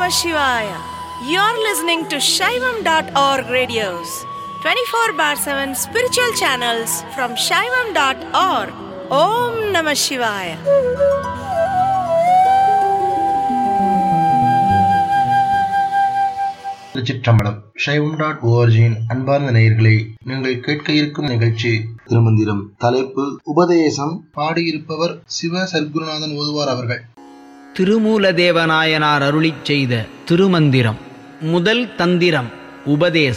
Shivaya. You're listening to Shaivam.org radios, 24 bar 7 spiritual channels from Shaivam.org. Om Namah Shivaya. திருச்சிற்றம்பலம் சைவம் dot ஓஆர்ஜியின் அன்பார்ந்த நேயர்களே நீங்கள் கேட்க இருக்கும் நிகழ்ச்சி திருமந்திரம் தலைப்பு உபதேசம் பாடியிருப்பவர் சிவ சர்க்குருநாதன் ஓதுவார் அவர்கள் திருமூலதேவநாயனார் அருளிச் செய்த திருமந்திரம் முதல் தந்திரம் உபதேசம்